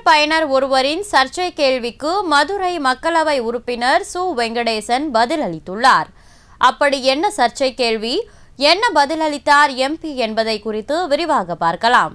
Twitter பயனர் ஒருவரின் சர்ச்சை கேள்விக்கு மதுரை மக்களவை உறுப்பினர் சு வெங்கடேசன் பதிலளித்துள்ளார் அப்படி என்ன சர்ச்சை கேள்வி என்ன பதிலளித்தார் எம்பி என்பதை குறித்து விரிவாக பார்க்கலாம்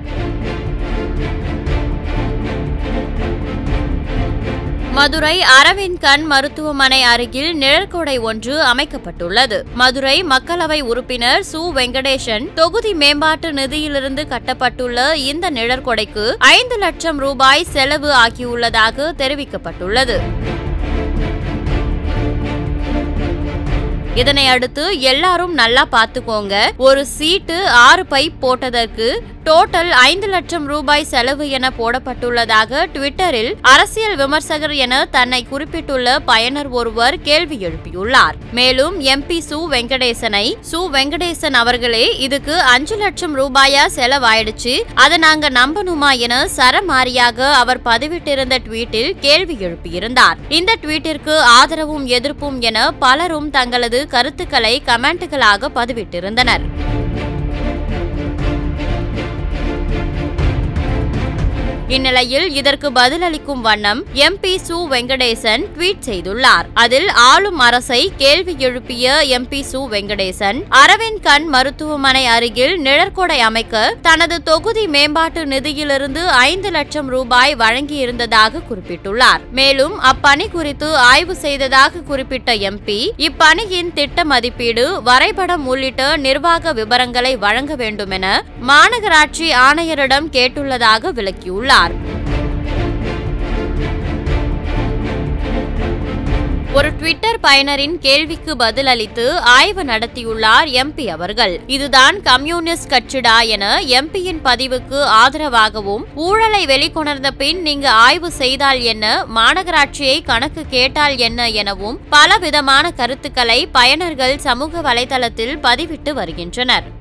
மதுரை அரவிந்த் கண் மருத்துவமனை அருகில் நிழற்கொடை ஒன்று அமைக்கப்பட்டுள்ளது மதுரை மக்களவை உறுப்பினர் சு வெங்கடேசன் தொகுதி மேம்பாட்டு நிதியிலிருந்து கட்டப்பட்டுள்ள இந்த நிழற்கொடைக்கு ஐந்து லட்சம் ரூபாய் செலவு ஆகியுள்ளதாக தெரிவிக்கப்பட்டுள்ளது இதனை அடுத்து எல்லாரும் நல்லா பாத்துக்கோங்க ஒரு சீட்டு ஆறு பைப் போட்டதற்கு டோட்டல் ஐந்து லட்சம் ரூபாய் செலவு என போடப்பட்டுள்ளதாக ட்விட்டரில் அரசியல் விமர்சகர் என தன்னை குறிப்பிட்டுள்ள பயனர் ஒருவர் கேள்வி எழுப்பியுள்ளார் மேலும் எம்பி சு வெங்கடேசனை சு வெங்கடேசன் அவர்களே இதுக்கு அஞ்சு லட்சம் ரூபாயா செலவாயிடுச்சு அதை நாங்க நம்பணுமா என சரமாரியாக அவர் பதிவிட்டிருந்த ட்வீட்டில் கேள்வி எழுப்பியிருந்தார் இந்த ட்வீட்டிற்கு ஆதரவும் எதிர்ப்பும் என பலரும் தங்களது கருத்துக்களை கமெண்ட்டுகளாக பதிவிட்டிருந்தனர் இந்நிலையில் இதற்கு பதிலளிக்கும் வண்ணம் எம்பி சு வெங்கடேசன் ட்வீட் செய்துள்ளார் அதில் ஆளும் அரசை கேள்வி எழுப்பிய எம்பி சு வெங்கடேசன் அரவிந்த் கண் மருத்துவமனை அருகில் நிழற்கொடை அமைக்க தனது தொகுதி மேம்பாட்டு நிதியிலிருந்து ஐந்து லட்சம் ரூபாய் வழங்கியிருந்ததாக குறிப்பிட்டுள்ளார் மேலும் அப்பணி குறித்து ஆய்வு செய்ததாக குறிப்பிட்ட எம்பி இப்பணியின் திட்ட மதிப்பீடு வரைபடம் உள்ளிட்ட நிர்வாக விவரங்களை வழங்க வேண்டும் என மாநகராட்சி ஆணையரிடம் கேட்டுள்ளதாக விளக்கியுள்ளார் ஒரு ட்விட்டர் பயனரின் கேள்விக்கு பதிலளித்து ஆய்வு நடத்தியுள்ளார் எம்பி அவர்கள் இதுதான் கம்யூனிஸ்ட் கட்சிடா என எம்பியின் பதிவுக்கு ஆதரவாகவும் ஊழலை வெளிக்கொணர்ந்த பின் நீங்க ஆய்வு செய்தால் என்ன மாநகராட்சியை கணக்கு கேட்டால் என்ன எனவும் பலவிதமான கருத்துக்களை பயனர்கள் சமூக வலைதளத்தில் பதிவிட்டு வருகின்றனர்